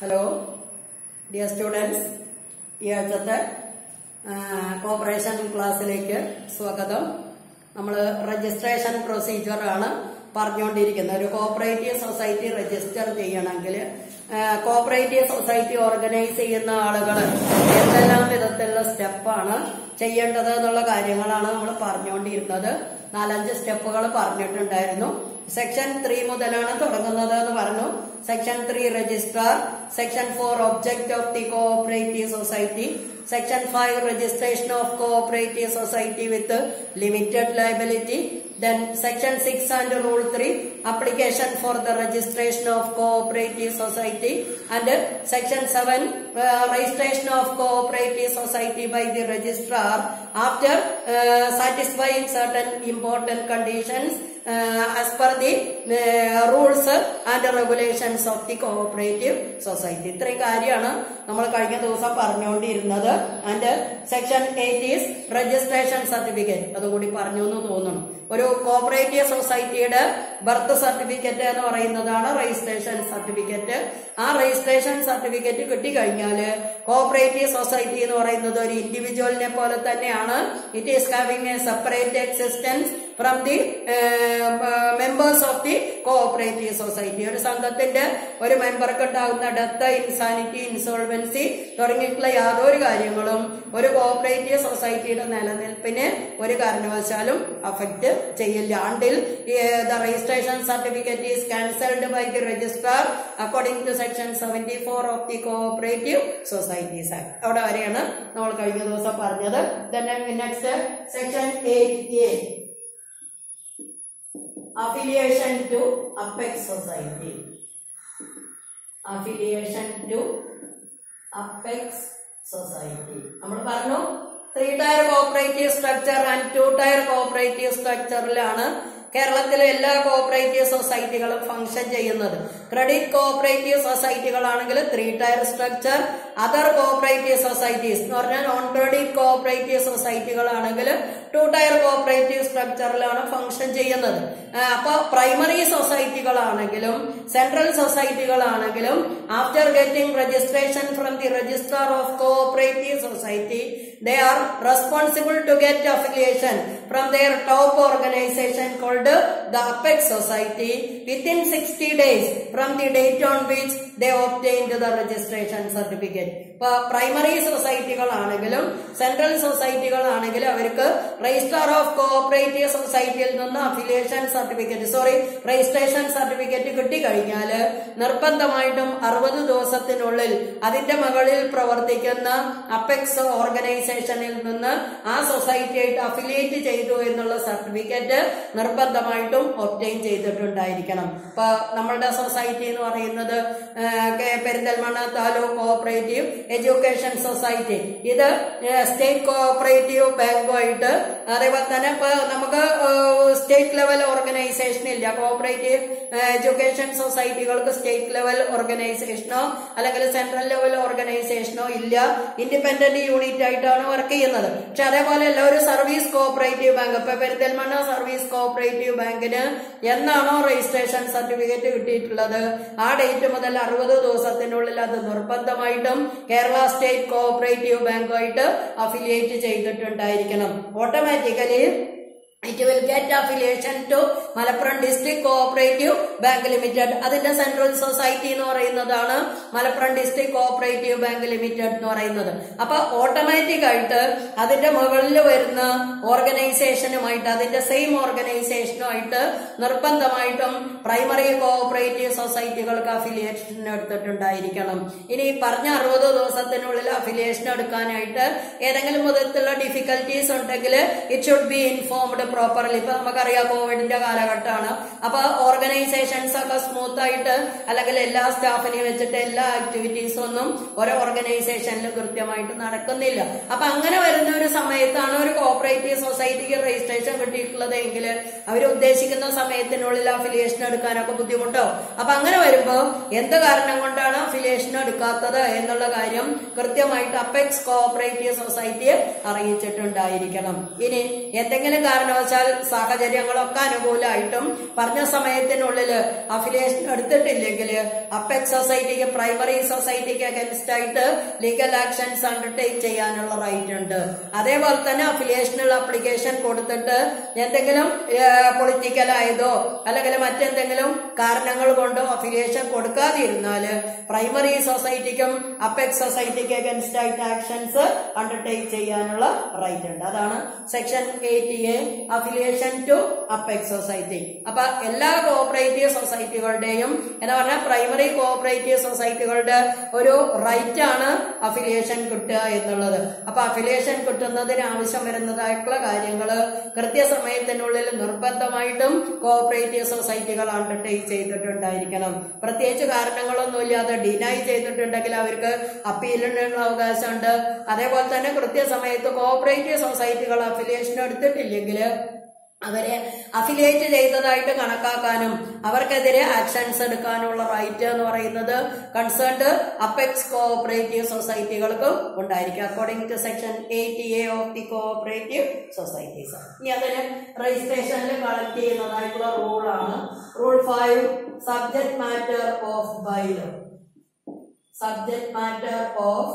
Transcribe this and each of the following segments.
Hello dear students ഈ ആഴ്ചത്തെ corporation ക്ലാസ്സിലേക്ക് സ്വാഗതം നമ്മൾ രജിസ്ട്രേഷൻ പ്രൊസീജിയർ ആണ് പറഞ്ഞുകൊണ്ടിരിക്കുന്നത് ഒരു കോപ്പറേറ്റീവ് സൊസൈറ്റി രജിസ്റ്റർ ചെയ്യണമെങ്കിൽ കോപ്പറേറ്റീവ് സൊസൈറ്റി ഓർഗനൈസ് ചെയ്യുന്ന ആളുകൾ എന്തെല്ലാം വിധത്തിലുള്ള സ്റ്റെപ്പാണ് ചെയ്യേണ്ടത് എന്നുള്ള കാര്യങ്ങളാണ് നമ്മൾ പറഞ്ഞുകൊണ്ടിരുന്നത് നാലഞ്ച് സ്റ്റെപ്പുകൾ പറഞ്ഞിട്ടുണ്ടായിരുന്നു സെക്ഷൻ ത്രീ മുതലാണ് തുടങ്ങുന്നത് എന്ന് പറഞ്ഞു section three registrar section four object of the cooperative society section five registration of cooperative society with limited liability then section 6 and rule 3 application for the registration of cooperative society and section 7 uh, registration of cooperative society by the registrar after uh, satisfying certain important conditions uh, as per the uh, rules and regulations of the cooperative society ഇത്രയും കാര്യമാണ് നമ്മൾ കഴിഞ്ഞ ദിവസം പറഞ്ഞുകൊണ്ടിരുന്നത് and section eight is registration certificate അതുകൂടി പറഞ്ഞു എന്ന് തോന്നുന്നു ഒരു കോപ്പറേറ്റീവ് സൊസൈറ്റിയുടെ ബർത്ത് സർട്ടിഫിക്കറ്റ് എന്ന് പറയുന്നതാണ് രജിസ്ട്രേഷൻ സർട്ടിഫിക്കറ്റ് ആ രജിസ്ട്രേഷൻ സർട്ടിഫിക്കറ്റ് കിട്ടിക്കഴിഞ്ഞാല് കോപ്പറേറ്റീവ് സൊസൈറ്റി എന്ന് പറയുന്നത് ഒരു ഇൻഡിവിജ്വലിനെ പോലെ തന്നെയാണ് it is having a separate existence from the members of the cooperative society ഒരു സംഘത്തിന്റെ ഒരു മെമ്പർക്ക് ഉണ്ടാകുന്ന ഡെത്ത് ഇൻസാനിറ്റി ഇൻസോൾവൻസി തുടങ്ങിയിട്ടുള്ള യാതൊരു കാര്യങ്ങളും ഒരു കോഓപ്പറേറ്റീവ് സൊസൈറ്റിയുടെ നിലനിൽപ്പിന് ഒരു കാരണവശാലും അഫക്റ്റ് ചെയ്യില്ല until the registration certificate is cancelled by the registrar according to section seventy four of the cooperative societies act അവിടെ വരെയാണ് നമ്മൾ കഴിഞ്ഞ ദിവസം പറഞ്ഞത് next section eight A affiliation to apex society affiliation to apex society നമ്മൾ പറഞ്ഞു three tier cooperative structure and two tier cooperative സ്ട്രക്ചറിലാണ് കേരളത്തിലെ എല്ലാ കോപ്പറേറ്റീവ് സൊസൈറ്റികളും ഫംഗ്ഷൻ ചെയ്യുന്നത് ക്രെഡിറ്റ് കോപ്പറേറ്റീവ് സൊസൈറ്റികളാണെങ്കിൽ three tier structure other cooperative societies എന്ന് പറഞ്ഞാൽ നോൺ ക്രെഡിറ്റ് കോപ്പറേറ്റീവ് സൊസൈറ്റികളാണെങ്കിൽ ടു ടയർ കോപ്പറേറ്റീവ് സ്ട്രക്ചറിലാണ് ഫംഗ്ഷൻ ചെയ്യുന്നത് അപ്പോൾ പ്രൈമറി സൊസൈറ്റികളാണെങ്കിലും സെൻട്രൽ സൊസൈറ്റികളാണെങ്കിലും after getting registration from the registrar of cooperative society they are responsible to get affiliation from their top organization called the Apex Society within 60 days from the date on which they obtained the registration certificate. ഇപ്പൊ primary സൊസൈറ്റികളാണെങ്കിലും central സൊസൈറ്റികളാണെങ്കിലും അവർക്ക് registrar of cooperative സൊസൈറ്റിയിൽ നിന്ന് affiliation certificate sorry registration certificate കിട്ടിക്കഴിഞ്ഞാൽ നിർബന്ധമായിട്ടും അറുപത് ദിവസത്തിനുള്ളിൽ അതിന്റെ മുകളിൽ പ്രവർത്തിക്കുന്ന അപ്പെക്സ് ഓർഗനൈസേഷനിൽ നിന്ന് ആ സൊസൈറ്റിയായിട്ട് അഫിലിയേറ്റ് ചെയ്തു എന്നുള്ള സർട്ടിഫിക്കറ്റ് നിർബന്ധമായിട്ടും ഒപ്റ്റെയിൻ ചെയ്തിട്ടുണ്ടായിരിക്കണം ഇപ്പൊ നമ്മളുടെ സൊസൈറ്റി എന്ന് പറയുന്നത് Perinthalmanna taluk cooperative education society ഇത് സ്റ്റേറ്റ് കോഓപ്പറേറ്റീവ് ബാങ്കുമായിട്ട് അതേപോലെ തന്നെ ഇപ്പൊ നമുക്ക് സ്റ്റേറ്റ് ലെവൽ ഓർഗനൈസേഷൻ ഇല്ല കോഓപ്പറേറ്റീവ് എഡ്യൂക്കേഷൻ സൊസൈറ്റികൾക്ക് സ്റ്റേറ്റ് ലെവൽ ഓർഗനൈസേഷനോ അല്ലെങ്കിൽ സെൻട്രൽ ലെവൽ ഓർഗനൈസേഷനോ ഇല്ല ഇൻഡിപെൻഡന്റ് യൂണിറ്റ് ആയിട്ടാണ് വർക്ക് ചെയ്യുന്നത് പക്ഷെ അതേപോലെ അല്ല ഒരു സർവീസ് കോഓപ്പറേറ്റീവ് ബാങ്ക് ഇപ്പൊ പെരിന്തൽമണ്ണ സർവീസ് കോഓപ്പറേറ്റീവ് ബാങ്കിന് എന്നാണോ രജിസ്ട്രേഷൻ സർട്ടിഫിക്കറ്റ് കിട്ടിയിട്ടുള്ളത് ആ ഡേറ്റ് മുതൽ അറുപത് ദിവസത്തിനുള്ളിൽ അത് നിർബന്ധമായിട്ടും കേരള സ്റ്റേറ്റ് കോഓപ്പറേറ്റീവ് ബാങ്കുമായിട്ട് അഫിലിയേറ്റ് ചെയ്തിട്ടുണ്ടായിരിക്കണം automatically it will get affiliation to Malappuram district cooperative bank limited അതിന്റെ സെൻട്രൽ സൊസൈറ്റി എന്ന് പറയുന്നതാണ് Malappuram district cooperative bank limited എന്ന് പറയുന്നത് അപ്പൊ ഓട്ടോമാറ്റിക് ആയിട്ട് അതിന്റെ മുകളിൽ വരുന്ന ഓർഗനൈസേഷനുമായിട്ട് അതിന്റെ സെയിം ഓർഗനൈസേഷനുമായിട്ട് നിർബന്ധമായിട്ടും പ്രൈമറി കോഓപ്പറേറ്റീവ് സൊസൈറ്റികൾക്ക് അഫിലിയേഷൻ എടുത്തിട്ടുണ്ടായിരിക്കണം ഇനി പറഞ്ഞ അറുപത് ദിവസത്തിനുള്ളിൽ അഫിലിയേഷൻ എടുക്കാനായിട്ട് ഏതെങ്കിലും വിധത്തിലുള്ള ഡിഫിക്കൽട്ടീസ് ഉണ്ടെങ്കിൽ it should be informed properly ഇപ്പൊ നമുക്കറിയാം കോവിഡിന്റെ കാലഘട്ടമാണ് അപ്പൊ ഓർഗനൈസേഷൻസ് ഒക്കെ സ്മൂത്ത് ആയിട്ട് അല്ലെങ്കിൽ എല്ലാ സ്റ്റാഫിനെയും വെച്ചിട്ട് എല്ലാ ആക്ടിവിറ്റീസും ഒന്നും ഓരോ ഓർഗനൈസേഷനിലും കൃത്യമായിട്ട് നടക്കുന്നില്ല അപ്പൊ അങ്ങനെ വരുന്ന ഒരു സമയത്താണ് ഒരു കോപ്പറേറ്റീവ് സൊസൈറ്റിക്ക് രജിസ്ട്രേഷൻ കിട്ടിയിട്ടുള്ളത് എങ്കിൽ അവർ ഉദ്ദേശിക്കുന്ന സമയത്തിനുള്ളിൽ അഫിലിയേഷൻ എടുക്കാനൊക്കെ ബുദ്ധിമുട്ടോ അപ്പൊ അങ്ങനെ വരുമ്പോ എന്ത് കാരണം കൊണ്ടാണ് അഫിലിയേഷൻ എടുക്കാത്തത് എന്നുള്ള കാര്യം കൃത്യമായിട്ട് അപ്പെക്സ് കോഓപ്പറേറ്റീവ് സൊസൈറ്റിയെ അറിയിച്ചിട്ടുണ്ടായിരിക്കണം ഇനി എന്തെങ്കിലും കാരണം കാരണവശാൽ സാഹചര്യങ്ങളൊക്കെ അനുകൂലമായിട്ടും പറഞ്ഞ സമയത്തിനുള്ളിൽ അഫിലിയേഷൻ എടുത്തിട്ടില്ലെങ്കിൽ അപ്പെക്സ് സൊസൈറ്റിക്ക് പ്രൈമറി സൊസൈറ്റിക്ക് അഗൻസ്റ്റ് ആയിട്ട് ലീഗൽ ആക്ഷൻസ് അണ്ടർടേക്ക് ചെയ്യാനുള്ള റൈറ്റ് ഉണ്ട് അതേപോലെ തന്നെ അഫിലിയേഷനുള്ള അപ്ലിക്കേഷൻ കൊടുത്തിട്ട് എന്തെങ്കിലും പൊളിറ്റിക്കൽ ആയതോ അല്ലെങ്കിൽ മറ്റെന്തെങ്കിലും കാരണങ്ങൾ കൊണ്ടോ അഫിലിയേഷൻ കൊടുക്കാതിരുന്നാല് പ്രൈമറി സൊസൈറ്റിക്കും അപ്പെക്സ് സൊസൈറ്റിക്ക് അഗൻസ്റ്റ് ആയിട്ട് ആക്ഷൻസ് അണ്ടർടേക്ക് ചെയ്യാനുള്ള റൈറ്റ് ഉണ്ട് അതാണ് section eighty A affiliation to apex society അപ്പൊ എല്ലാ കോഓപ്പറേറ്റീവ് സൊസൈറ്റികളുടെയും എന്ന് പറഞ്ഞാൽ പ്രൈമറി കോഓപ്പറേറ്റീവ് സൊസൈറ്റികളുടെ ഒരു റൈറ്റ് ആണ് അഫിലിയേഷൻ കിട്ടുക എന്നുള്ളത് അപ്പൊ അഫിലിയേഷൻ കിട്ടുന്നതിന് ആവശ്യം വരുന്നതായിട്ടുള്ള കാര്യങ്ങൾ കൃത്യസമയത്തിനുള്ളിൽ നിർബന്ധമായിട്ടും കോഓപ്പറേറ്റീവ് സൊസൈറ്റികൾ അണ്ടർടേക്ക് ചെയ്തിട്ടുണ്ടായിരിക്കണം പ്രത്യേകിച്ച് കാരണങ്ങളൊന്നുമില്ലാതെ ഡിനൈ ചെയ്തിട്ടുണ്ടെങ്കിൽ അവർക്ക് അപ്പീലിനുള്ള അവകാശമുണ്ട് അതേപോലെ തന്നെ കൃത്യസമയത്ത് കോഓപ്പറേറ്റീവ് സൊസൈറ്റികൾ അഫിലിയേഷൻ എടുത്തിട്ടില്ലെങ്കിൽ അവരെ അഫിലിയേറ്റ് ചെയ്തതായിട്ട് കണക്കാക്കാനും അവർക്കെതിരെ ആക്ഷൻസ് എടുക്കാനുള്ള റൈറ്റ് എന്ന് പറയുന്നത് കൺസേൺഡ് അപ്പെക്സ് കോഓപ്പറേറ്റീവ് സൊസൈറ്റികൾക്കും ഉണ്ടായിരിക്കും according to section eighty A of the cooperative societies ഇനി അതിന് രജിസ്ട്രേഷനിൽ കളക്ട് ചെയ്യുന്നതായിട്ടുള്ള റൂളാണ് rule five subject matter of bylaw subject matter of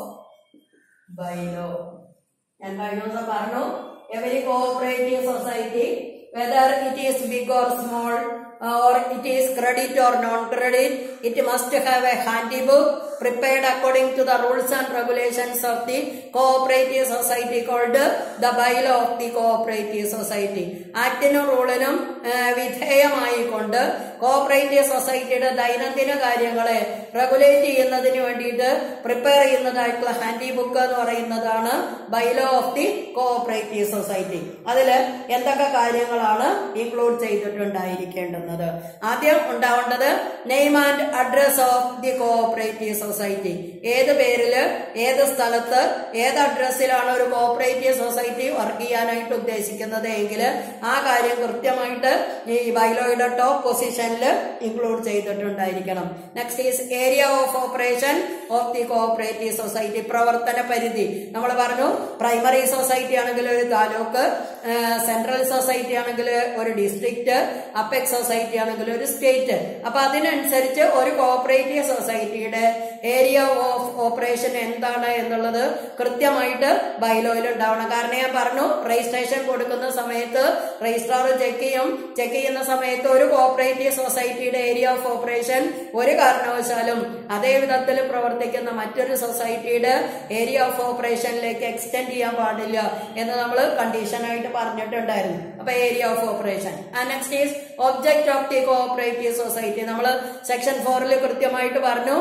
bylaw ഞാൻ കഴിഞ്ഞ ദിവസം പറഞ്ഞു every cooperative society whether it is big or small or it is credit or non-credit, it must have a handy book prepared according to the rules and regulations of the cooperative society called the bylaw of the cooperative society. ആക്ടിനും റൂളിനും വിധേയമായിക്കൊണ്ട് cooperative സൊസൈറ്റിയുടെ ദൈനംദിന കാര്യങ്ങളെ regulate ചെയ്യുന്നതിന് വേണ്ടിയിട്ട് prepare ചെയ്യുന്നതായിട്ടുള്ള handy book എന്ന് പറയുന്നതാണ് bylaw of the cooperative society അതിൽ എന്തൊക്കെ കാര്യങ്ങളാണ് ഇൻക്ലൂഡ് ചെയ്തിട്ടുണ്ടായിരിക്കേണ്ടുന്നത് ആദ്യം ഉണ്ടാവേണ്ടത് name and address of the cooperative society ഏത് പേരില് ഏത് സ്ഥലത്ത് ഏത് അഡ്രസ്സിലാണ് ഒരു കോഓപ്പറേറ്റീവ് സൊസൈറ്റി വർക്ക് ചെയ്യാനായിട്ട് ഉദ്ദേശിക്കുന്നത് എങ്കിൽ ആ കാര്യം കൃത്യമായിട്ട് ഈ ബൈലോയുടെ ടോപ്പ് പൊസിഷനിൽ ഇൻക്ലൂഡ് ചെയ്തിട്ടുണ്ടായിരിക്കണം next is area of operation of the cooperative society പ്രവർത്തന പരിധി നമ്മൾ പറഞ്ഞു പ്രൈമറി സൊസൈറ്റി ആണെങ്കിൽ ഒരു താലൂക്ക് സെൻട്രൽ സൊസൈറ്റി ആണെങ്കിൽ ഒരു ഡിസ്ട്രിക്ട് അപ്പെക്സ് സൊസൈറ്റി ആണെങ്കിൽ ഒരു സ്റ്റേറ്റ് അപ്പൊ അതിനനുസരിച്ച് ഒരു കോഓപ്പറേറ്റീവ് സൊസൈറ്റിയുടെ ഏരിയ ഓഫ് ഓപ്പറേഷൻ എന്താണ് എന്നുള്ളത് കൃത്യമായിട്ട് ബൈലോയിൽ ഉണ്ടാവണം കാരണം ഞാൻ പറഞ്ഞു രജിസ്ട്രേഷൻ കൊടുക്കുന്ന സമയത്ത് രജിസ്ട്രാർ ചെക്ക് ചെയ്യും ചെക്ക് ചെയ്യുന്ന സമയത്ത് ഒരു കോഓപ്പറേറ്റീവ് സൊസൈറ്റിയുടെ ഏരിയ ഓഫ് ഓപ്പറേഷൻ ഒരു കാരണവശാലും അതേ വിധത്തിൽ പ്രവർത്തിക്കുന്ന മറ്റൊരു സൊസൈറ്റിയുടെ ഏരിയ ഓഫ് ഓപ്പറേഷനിലേക്ക് എക്സ്റ്റെൻഡ് ചെയ്യാൻ പാടില്ല എന്ന് നമ്മൾ കണ്ടീഷനായിട്ട് പറഞ്ഞിട്ടുണ്ടായിരുന്നു അപ്പൊ area of operation next is object of the cooperative society നമ്മൾ സെക്ഷൻ ഫോറിൽ കൃത്യമായിട്ട് പറഞ്ഞു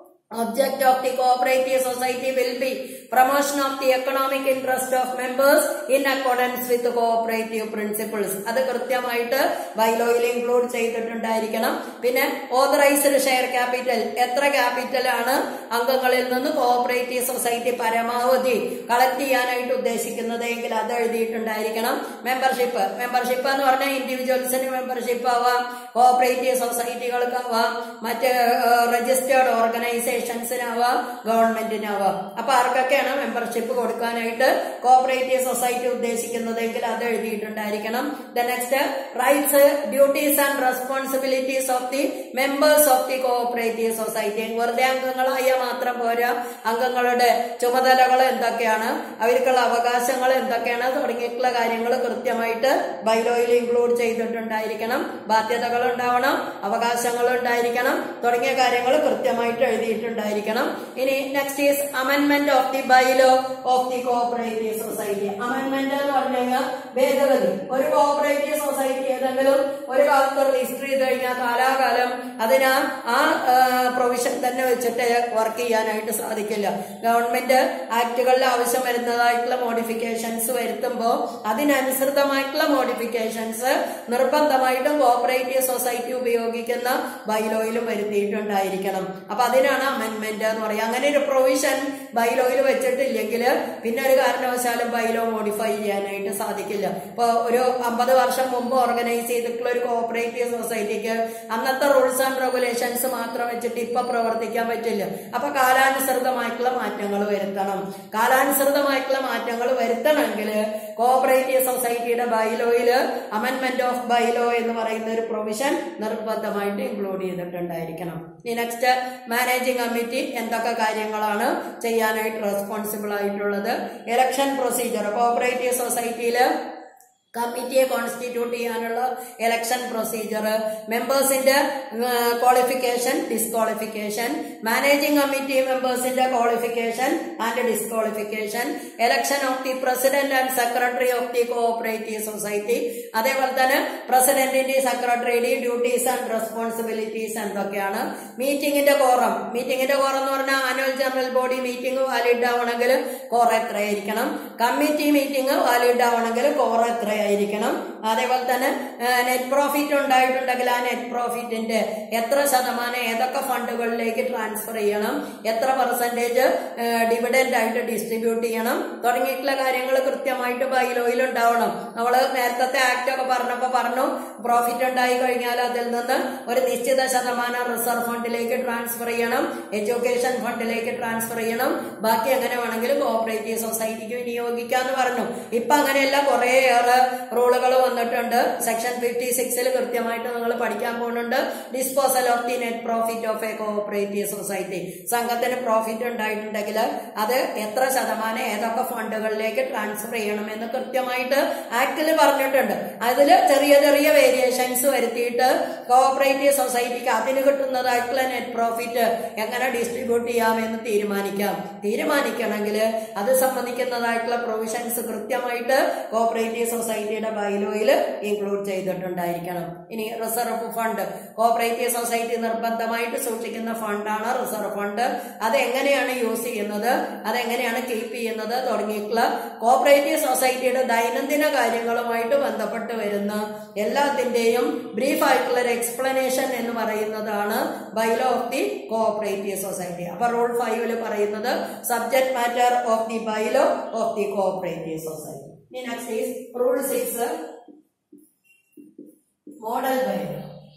Object of the cooperative society will be promotion of the economic interest of members in accordance with the cooperative principles. അത് കൃത്യമായിട്ട് ബൈലോയിൽ include ചെയ്തിട്ടുണ്ടായിരിക്കണം പിന്നെ authorised share capital എത്ര capital ആണ് അംഗങ്ങളിൽ നിന്ന് കോഓപ്പറേറ്റീവ് സൊസൈറ്റി പരമാവധി കളക്ട് ചെയ്യാനായിട്ട് ഉദ്ദേശിക്കുന്നത് എങ്കിൽ അത് എഴുതിയിട്ടുണ്ടായിരിക്കണം മെമ്പർഷിപ്പ് മെമ്പർഷിപ്പ് എന്ന് പറഞ്ഞാൽ ഇൻഡിവിജ്വൽസിന് മെമ്പർഷിപ്പ് ആവാം കോഓപ്പറേറ്റീവ് സൊസൈറ്റികൾക്കാവാം മറ്റ് രജിസ്റ്റേർഡ് ഓർഗനൈസേഷൻസിനാവാം ഗവൺമെന്റിനാവാം അപ്പൊ ആർക്കൊക്കെയാണ് മെമ്പർഷിപ്പ് കൊടുക്കാനായിട്ട് കോഓപ്പറേറ്റീവ് സൊസൈറ്റി ഉദ്ദേശിക്കുന്നതെങ്കിൽ അത് എഴുതിയിട്ടുണ്ടായിരിക്കണം the next rights duties and responsibilities of the members of the cooperative society വെറുതെ അംഗങ്ങളായ മാത്രം പോരാ അംഗങ്ങളുടെ ചുമതലകൾ എന്തൊക്കെയാണ് അവർക്കുള്ള അവകാശങ്ങൾ എന്തൊക്കെയാണ് തുടങ്ങിയിട്ടുള്ള കാര്യങ്ങൾ കൃത്യമായിട്ട് ബൈലോയിൽ ഇൻക്ലൂഡ് ചെയ്തിട്ടുണ്ടായിരിക്കണം ബാധ്യതകൾ ഉണ്ടാവണം അവകാശങ്ങൾ ഉണ്ടായിരിക്കണം തുടങ്ങിയ കാര്യങ്ങൾ കൃത്യമായിട്ട് എഴുതിയിട്ടുണ്ടായിരിക്കണം ഇനി next is amendment of the bylaw of the cooperative society amendment എന്ന് പറഞ്ഞു കഴിഞ്ഞാൽ ഭേദഗതി ഒരു കോഓപ്പറേറ്റീവ് സൊസൈറ്റി ഏതെങ്കിലും ഒരു കാലത്ത് രജിസ്റ്റർ ചെയ്ത് കഴിഞ്ഞാൽ കാലാകാലം അതിന് ആ പ്രൊവിഷൻ തന്നെ വെച്ചിട്ട് വർക്ക് ചെയ്യാനായിട്ട് സാധിക്കില്ല ഗവൺമെന്റ് ആക്ടുകളിൽ ആവശ്യം വരുന്നതായിട്ടുള്ള മോഡിഫിക്കേഷൻസ് വരുത്തുമ്പോൾ അതിനനുസൃതമായിട്ടുള്ള മോഡിഫിക്കേഷൻസ് നിർബന്ധമായിട്ടും കോഓപ്പറേറ്റീവ് സൊസൈറ്റി ഉപയോഗിക്കുന്ന ബൈലോയിലും വരുത്തിയിട്ടുണ്ടായിരിക്കണം അപ്പൊ അതിനാണ് അമെന്റ്മെന്റ് എന്ന് പറയും അങ്ങനെ ഒരു പ്രൊവിഷൻ ബൈലോയിൽ വെച്ചിട്ടില്ലെങ്കിൽ പിന്നെ ഒരു കാരണവശാലും ബൈലോ മോഡിഫൈ ചെയ്യാനായിട്ട് സാധിക്കില്ല ഇപ്പൊ ഒരു അമ്പത് വർഷം മുമ്പ് ഓർഗനൈസ് ചെയ്തിട്ടുള്ള ഒരു കോഓപ്പറേറ്റീവ് സൊസൈറ്റിക്ക് അന്നത്തെ റൂൾസ് ആൻഡ് റെഗുലേഷൻസ് മാത്രം വെച്ചിട്ട് ഇപ്പൊ പ്രവർത്തിക്കാൻ പറ്റില്ല അപ്പൊ കാലാനുസൃതമായിട്ടുള്ള മാറ്റങ്ങൾ വരുത്തണം കാലാനുസൃതമായിട്ടുള്ള മാറ്റങ്ങൾ വരുത്തണമെങ്കിൽ കോഓപ്പറേറ്റീവ് സൊസൈറ്റിയുടെ ബൈലോയില് അമെന്റ്മെന്റ് ഓഫ് ബൈലോ എന്ന് പറയുന്ന ഒരു പ്രൊവിഷൻ നിർബന്ധമായിട്ട് ഇൻക്ലൂഡ് ചെയ്തിട്ടുണ്ടായിരിക്കണം ഇനി നെക്സ്റ്റ് മാനേജിംഗ് കമ്മിറ്റി എന്തൊക്കെ കാര്യങ്ങളാണ് ചെയ്യാനായിട്ട് റെസ്പോൺസിബിൾ ആയിട്ടുള്ളത് ഇലക്ഷൻ പ്രൊസീജിയർ കോഓപ്പറേറ്റീവ് സൊസൈറ്റിയില് കമ്മിറ്റിയെ കോൺസ്റ്റിറ്റ്യൂട്ട് ചെയ്യാനുള്ള ഇലക്ഷൻ പ്രൊസീജിയർ മെമ്പേഴ്സിന്റെ ക്വാളിഫിക്കേഷൻ ഡിസ്ക്വാളിഫിക്കേഷൻ മാനേജിംഗ് കമ്മിറ്റി മെമ്പേഴ്സിന്റെ qualification and disqualification election of the president and secretary of the cooperative society അതേപോലെ തന്നെ പ്രസിഡന്റിന്റെ സെക്രട്ടറിയുടെ ഡ്യൂട്ടീസ് ആൻഡ് റെസ്പോൺസിബിലിറ്റീസ് എന്തൊക്കെയാണ് മീറ്റിംഗിന്റെ കോറം മീറ്റിംഗിന്റെ കോറം എന്ന് പറഞ്ഞാൽ annual general body meeting valid ആവണമെങ്കിൽ കോറ എത്രയായിരിക്കണം കമ്മിറ്റി മീറ്റിംഗ് വാലിഡ് ആവണമെങ്കിൽ കോറ എത്രയായിരിക്കണം അതേപോലെ തന്നെ നെറ്റ് പ്രോഫിറ്റ് ഉണ്ടായിട്ടുണ്ടെങ്കിൽ ആ നെറ്റ് പ്രോഫിറ്റിന്റെ എത്ര ശതമാനം ഏതൊക്കെ ഫണ്ടുകളിലേക്ക് ട്രാൻസ്ഫർ ചെയ്യണം എത്ര പെർസെന്റേജ് ഡിവിഡൻഡ് ആയിട്ട് ഡിസ്ട്രിബ്യൂട്ട് ചെയ്യണം തുടങ്ങിയിട്ടുള്ള കാര്യങ്ങൾ കൃത്യമായിട്ട് ബൈലോയിൽ ഉണ്ടാവണം നമ്മൾ നേരത്തെ ആക്ട് ഒക്കെ പറഞ്ഞപ്പോ പറഞ്ഞു പ്രോഫിറ്റ് ഉണ്ടായി കഴിഞ്ഞാൽ അതിൽ നിന്ന് ഒരു നിശ്ചിത ശതമാനം റിസർവ് ഫണ്ടിലേക്ക് ട്രാൻസ്ഫർ ചെയ്യണം എഡ്യൂക്കേഷൻ ഫണ്ടിലേക്ക് ട്രാൻസ്ഫർ ചെയ്യണം ബാക്കി എങ്ങനെ വേണമെങ്കിലും കോഓപ്പറേറ്റീവ് സൊസൈറ്റിക്ക് വിനിയോഗിക്കാന്ന് പറഞ്ഞു ഇപ്പൊ അങ്ങനെയല്ല കുറേയേറെ റൂളുകൾ വന്നിട്ടുണ്ട് സെക്ഷൻ ഫിഫ്റ്റി സിക്സിൽ കൃത്യമായിട്ട് നിങ്ങൾ പഠിക്കാൻ പോകുന്നുണ്ട് disposal of the net profit of a cooperative society സംഘത്തിന് പ്രോഫിറ്റ് ഉണ്ടായിട്ടുണ്ടെങ്കിൽ അത് എത്ര ശതമാനം ഏതൊക്കെ ഫണ്ടുകളിലേക്ക് ട്രാൻസ്ഫർ ചെയ്യണമെന്ന് കൃത്യമായിട്ട് ആക്ടിൽ പറഞ്ഞിട്ടുണ്ട് അതിൽ ചെറിയ ചെറിയ വേരിയേഷൻസ് വരുത്തിയിട്ട് കോഓപ്പറേറ്റീവ് സൊസൈറ്റിക്ക് അതിന് കിട്ടുന്നതായിട്ടുള്ള നെറ്റ് പ്രോഫിറ്റ് എങ്ങനെ ഡിസ്ട്രിബ്യൂട്ട് ചെയ്യാമെന്ന് തീരുമാനിക്കാം തീരുമാനിക്കണമെങ്കിൽ അത് സംബന്ധിക്കുന്നതായിട്ടുള്ള പ്രൊവിഷൻസ് കൃത്യമായിട്ട് കോഓപ്പറേറ്റീവ് സൊസൈറ്റിയുടെ ബൈലോയിൽ ഇൻക്ലൂഡ് ചെയ്തിട്ടുണ്ടായിരിക്കണം ഇനി റിസർവ് ഫണ്ട് കോഓപ്പറേറ്റീവ് സൊസൈറ്റി നിർബന്ധമായിട്ട് സൂക്ഷിക്കുന്ന ഫണ്ടാണ് റിസർവ് ഫണ്ട് അത് എങ്ങനെയാണ് യൂസ് ചെയ്യുന്നത് അതെങ്ങനെയാണ് കീപ്പ് ചെയ്യുന്നത് തുടങ്ങിയിട്ടുള്ള കോഓപ്പറേറ്റീവ് സൊസൈറ്റിയുടെ ദൈനംദിന കാര്യങ്ങളുമായിട്ട് ബന്ധപ്പെട്ട് വരുന്ന എല്ലാത്തിന്റെയും ബ്രീഫ് ആയിട്ടുള്ള ഒരു എക്സ്പ്ലനേഷൻ എന്ന് പറയുന്നതാണ് bylaw of the cooperative society അപ്പൊ റൂൾ ഫൈവില് പറയുന്നത് subject matter of the bylaw of the cooperative society ഇനി next is rule six model bylaw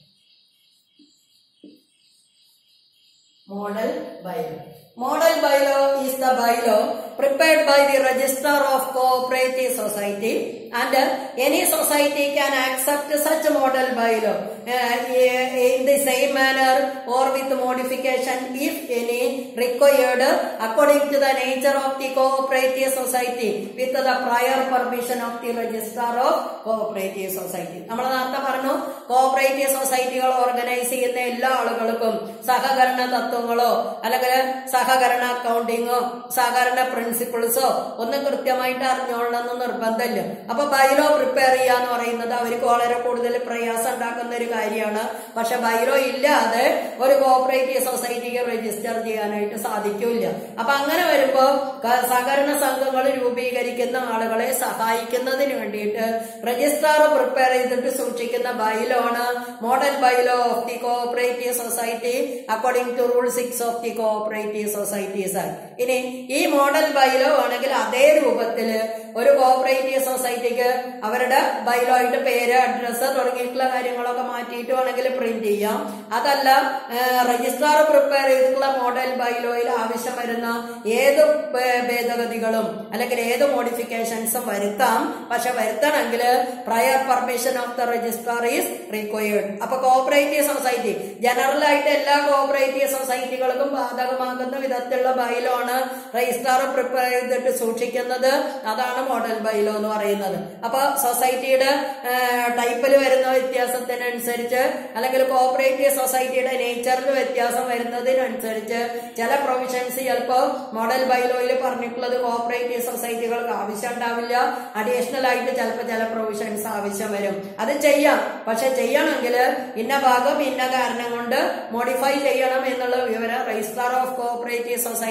model bylaw model bylaw is the bylaw prepared by the registrar of cooperative society and uh, any society can accept such model bylaw uh, in the same manner or with modification if any required according to the nature of the cooperative society with the prior permission of the registrar of cooperative society നമ്മൾ നേരത്തെ പറഞ്ഞു cooperative സൊസൈറ്റികൾ organise ചെയ്യുന്ന എല്ലാ ആളുകൾക്കും സഹകരണ തത്വങ്ങളോ അല്ലെങ്കിൽ സഹകരണ അക്കൗണ്ടിങ്ങോ സഹകരണ പ്രിൻസിപ്പിൾസോ ഒന്നും കൃത്യമായിട്ട് അറിഞ്ഞോളണമെന്ന് നിർബന്ധമില്ല അപ്പൊ ബൈലോ പ്രിപ്പയർ ചെയ്യാന്ന് പറയുന്നത് അവർക്ക് വളരെ കൂടുതൽ പ്രയാസം ഉണ്ടാക്കുന്ന ഒരു കാര്യമാണ് പക്ഷെ ബൈലോ ഇല്ലാതെ ഒരു കോഓപ്പറേറ്റീവ് സൊസൈറ്റിക്ക് രജിസ്റ്റർ ചെയ്യാനായിട്ട് സാധിക്കില്ല അപ്പൊ അങ്ങനെ വരുമ്പോ ക- സഹകരണ സംഘങ്ങൾ രൂപീകരിക്കുന്ന ആളുകളെ സഹായിക്കുന്നതിന് വേണ്ടിയിട്ട് രജിസ്ട്രാർ പ്രിപ്പയർ ചെയ്തിട്ട് സൂക്ഷിക്കുന്ന ബൈലോ ആണ് model bylaw of the cooperative society according to rule six of the cooperative societies ഇനി ഈ മോഡൽ ബൈലോ ആണെങ്കിൽ അതേ രൂപത്തില് ഒരു കോഓപ്പറേറ്റീവ് സൊസൈറ്റിക്ക് അവരുടെ ബൈലോ ആയിട്ട് പേര് അഡ്രസ്സ് തുടങ്ങിയിട്ടുള്ള കാര്യങ്ങളൊക്കെ മാറ്റിയിട്ട് വേണമെങ്കിൽ പ്രിന്റ് ചെയ്യാം അതല്ല രജിസ്ട്രാർ പ്രിപ്പയർ ചെയ്തിട്ടുള്ള മോഡൽ ബൈലോയിൽ ആവശ്യം വരുന്ന ഏത് ഭേ- ഭേദഗതികളും അല്ലെങ്കിൽ ഏത് മോഡിഫിക്കേഷൻസും വരുത്താം പക്ഷെ വരുത്തണമെങ്കിൽ prior permission of the registrar is required അപ്പൊ കോഓപ്പറേറ്റീവ് സൊസൈറ്റി ജനറൽ ആയിട്ട് എല്ലാ കോഓപ്പറേറ്റീവ് സൊസൈറ്റികൾക്കും ബാധകമാകുന്ന വിധത്തിലുള്ള ബൈലോ ആണ് രജിസ്ട്രാർ പ്രിപ്പയർ ചെയ്തിട്ട് സൂക്ഷിക്കുന്നത് അതാണ് മോഡൽ ബൈലോ എന്ന് പറയുന്നത് അപ്പൊ സൊസൈറ്റിയുടെ ടൈപ്പിൽ വരുന്ന വ്യത്യാസത്തിനനുസരിച്ച് അല്ലെങ്കിൽ കോഓപ്പറേറ്റീവ് സൊസൈറ്റിയുടെ നേച്ചറിൽ വ്യത്യാസം വരുന്നതിനനുസരിച്ച് ചില പ്രൊവിഷൻസ് ചിലപ്പോ മോഡൽ ബൈലോയിൽ പറഞ്ഞിട്ടുള്ളത് കോഓപ്പറേറ്റീവ് സൊസൈറ്റികൾക്ക് ആവശ്യം ഉണ്ടാവില്ല അഡീഷണൽ ആയിട്ട് ചിലപ്പോൾ ചില പ്രൊവിഷൻസ് ആവശ്യം വരും അത് ചെയ്യാം പക്ഷെ ചെയ്യണമെങ്കിൽ ഇന്ന ഭാഗം ഇന്ന കാരണം കൊണ്ട് മോഡിഫൈ ചെയ്യണം എന്നുള്ള വിവരം രജിസ്ട്രാർ ഓഫ് കോഓപ്പറേറ്റീവ് സൊസൈറ്റി അറിയിക്കും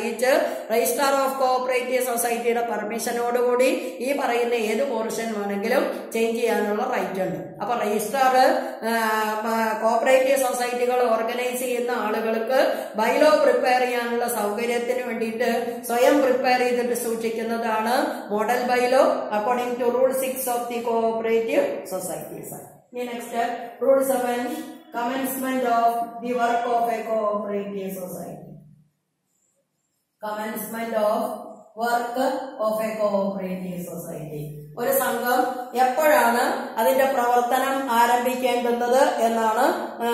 അറിയിച്ച് രജിസ്ട്രാർ ഓഫ് കോഓപ്പറേറ്റീവ് സൊസൈറ്റിയുടെ പെർമിഷനോടുകൂടി ഈ പറയുന്ന ഏത് പോർഷൻ വേണമെങ്കിലും ചേഞ്ച് ചെയ്യാനുള്ള റൈറ്റ് ഉണ്ട് അപ്പൊ രജിസ്ട്രാർ കോഓപ്പറേറ്റീവ് സൊസൈറ്റികൾ ഓർഗനൈസ് ചെയ്യുന്ന ആളുകൾക്ക് ബൈലോ പ്രിപ്പയർ ചെയ്യാനുള്ള സൗകര്യത്തിന് വേണ്ടിയിട്ട് സ്വയം പ്രിപ്പയർ ചെയ്തിട്ട് സൂക്ഷിക്കുന്നതാണ് model bylaw according to rule six of the cooperative societies ഇനി next rule seven commencement of the work of a cooperative society commencement of work of a cooperative society ഒരു സംഘം എപ്പോഴാണ് അതിന്റെ പ്രവർത്തനം ആരംഭിക്കേണ്ടുന്നത് എന്നാണ്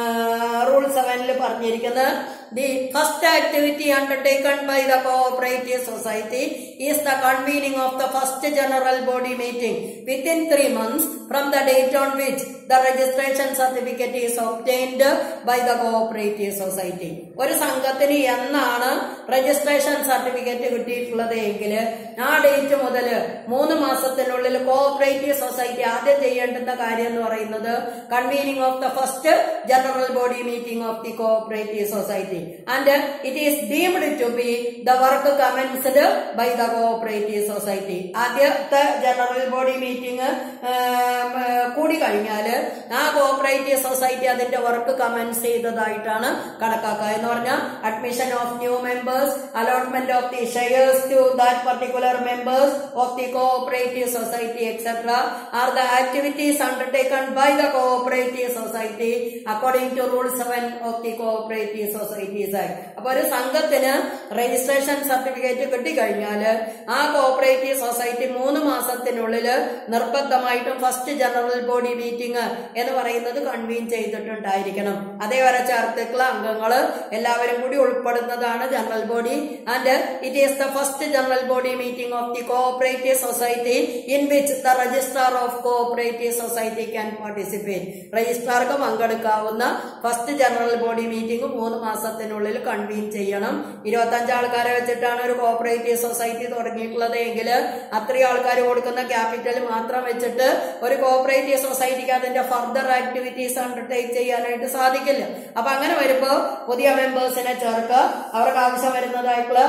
റൂൾ സെവനിൽ പറഞ്ഞിരിക്കുന്നത് the first activity undertaken by the cooperative society is the convening of the first general body meeting within three months from the date on which the registration certificate is obtained by the cooperative society ഒരു സംഘത്തിന് എന്നാണ് registration certificate കിട്ടിയിട്ടുള്ളത് എങ്കിൽ ആ date മുതൽ മൂന്ന് മാസത്തിനുള്ളിൽ cooperative society ആദ്യം ചെയ്യേണ്ടുന്ന കാര്യം എന്ന് പറയുന്നത് convening of the first general body meeting of the cooperative society and it is deemed to be the work commenced by the cooperative society ആദ്യത്തെ ജനറൽ ബോഡി മീറ്റിംഗ് കൂടി കഴിഞ്ഞാൽ ആ കോഓപ്പറേറ്റീവ് സൊസൈറ്റി അതിന്റെ വർക്ക് കമൻസ് ചെയ്തതായിട്ടാണ് കണക്കാക്കുക എന്ന് പറഞ്ഞാൽ admission of new members allotment of the shares to that particular members of the cooperative society etcetera are the activities undertaken by the cooperative society according to rule seven of the cooperative societies act അപ്പൊ ഒരു സംഘത്തിന് registration certificate കിട്ടിക്കഴിഞ്ഞാൽ ആ cooperative society മൂന്ന് മാസത്തിനുള്ളിൽ നിർബന്ധമായിട്ടും first general body meeting എന്ന് പറയുന്നത് കൺവീൻ ചെയ്തിട്ടുണ്ടായിരിക്കണം അതേ വരെ ചേർത്തിട്ടുള്ള അംഗങ്ങൾ എല്ലാവരും കൂടി ഉൾപ്പെടുന്നതാണ് general body and it is the first general body meeting of the cooperative society in which the registrar of cooperative society can participate രജിസ്ട്രാർക്ക് പങ്കെടുക്കാവുന്ന ഫസ്റ്റ് ജനറൽ ബോഡി മീറ്റിംഗ് മൂന്ന് മാസത്തിനുള്ളിൽ കൺവീൻ ചെയ്യണം ഇരുപത്തഞ്ച് ആൾക്കാരെ വെച്ചിട്ടാണ് ഒരു കോഓപ്പറേറ്റീവ് സൊസൈറ്റി തുടങ്ങിയിട്ടുള്ളത് എങ്കിൽ അത്രയും ആൾക്കാർ കൊടുക്കുന്ന ക്യാപിറ്റൽ മാത്രം വെച്ചിട്ട് ഒരു കോഓപ്പറേറ്റീവ് സൊസൈറ്റിക്ക് അതിന്റെ ഫർദർ ആക്ടിവിറ്റീസ് അണ്ടർടേക്ക് ചെയ്യാനായിട്ട് സാധിക്കില്ല അപ്പൊ അങ്ങനെ വരുമ്പോൾ പുതിയ മെമ്പേഴ്സിനെ ചേർക്കുക അവർക്ക് ആവശ്യം വരുന്നതായിട്ടുള്ള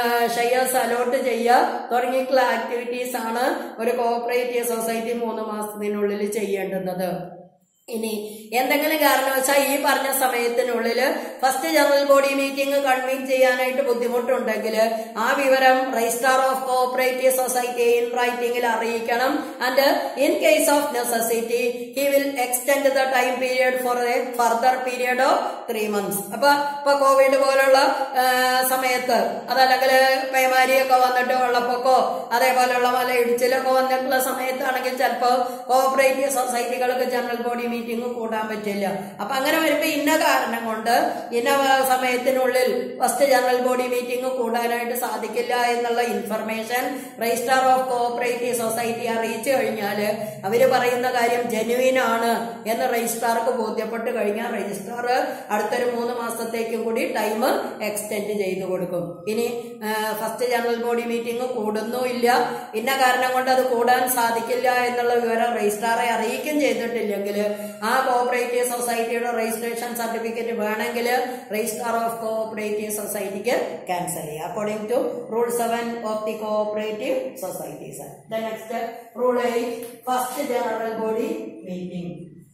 ഷെയർസ് അലോട്ട് ചെയ്യുക തുടങ്ങിയിട്ടുള്ള ആക്ടിവിറ്റീസ് ആണ് ഒരു കോഓപ്പറേറ്റീവ് സൊസൈറ്റി മൂന്ന് മാസത്തിനുള്ളിൽ ചെയ്യേണ്ടുന്നത് ഇനി എന്തെങ്കിലും കാരണവശാൽ ഈ പറഞ്ഞ സമയത്തിനുള്ളിൽ first general body meeting convene ചെയ്യാനായിട്ട് ബുദ്ധിമുട്ടുണ്ടെങ്കിൽ ആ വിവരം registrar of cooperative society in റൈറ്റിംഗിൽ അറിയിക്കണം and in case of necessity he will extend the time period for a further period of three months അപ്പൊ ഇപ്പൊ കോവിഡ് പോലുള്ള ആ, സമയത്ത് അതല്ലെങ്കിൽ പേമാരിയൊക്കെ വന്നിട്ട് വെള്ളപ്പൊക്കോ അതേപോലെയുള്ള മല ഇടിച്ചിലൊക്കെ വന്നിട്ടുള്ള സമയത്താണെങ്കിൽ ചിലപ്പോൾ കോഓപ്പറേറ്റീവ് സൊസൈറ്റികൾക്ക് ജനറൽ ബോഡി മീറ്റിംഗ് കൂടാൻ പറ്റില്ല അപ്പൊ അങ്ങനെ വരുമ്പോ ഇന്ന കാരണം കൊണ്ട് ഇന്ന വ- സമയത്തിനുള്ളിൽ ഫസ്റ്റ് ജനറൽ ബോഡി മീറ്റിംഗ് കൂടാനായിട്ട് സാധിക്കില്ല എന്നുള്ള information registrar of cooperative society അറിയിച്ചു കഴിഞ്ഞാൽ അവര് പറയുന്ന കാര്യം ജെനുവിൻ ആണ് എന്ന് രജിസ്ട്രാർക്ക് ബോധ്യപ്പെട്ട് കഴിഞ്ഞാൽ രജിസ്ട്രാർ അടുത്തൊരു മൂന്ന് മാസത്തേക്കും കൂടി ടൈം എക്സ്റ്റെൻഡ് ചെയ്തു കൊടുക്കും ഇനി ഫസ്റ്റ് ജനറൽ ബോഡി മീറ്റിംഗ് കൂടുന്നു ഇല്ല ഇന്ന കാരണം കൊണ്ട് അത് കൂടാൻ സാധിക്കില്ല എന്നുള്ള വിവരം രജിസ്ട്രാറെ അറിയിക്കും ചെയ്തിട്ടില്ലെങ്കിൽ ആ കോഓപ്പറേറ്റീവ് സൊസൈറ്റിയുടെ രജിസ്ട്രേഷൻ സർട്ടിഫിക്കറ്റ് വേണമെങ്കിൽ രജിസ്ട്രാർ ഓഫ് കോഓപ്പറേറ്റീവ് സൊസൈറ്റിക്ക് ക്യാൻസൽ ചെയ്യാം according to rule seven of the cooperative societies next rule eight first general body meeting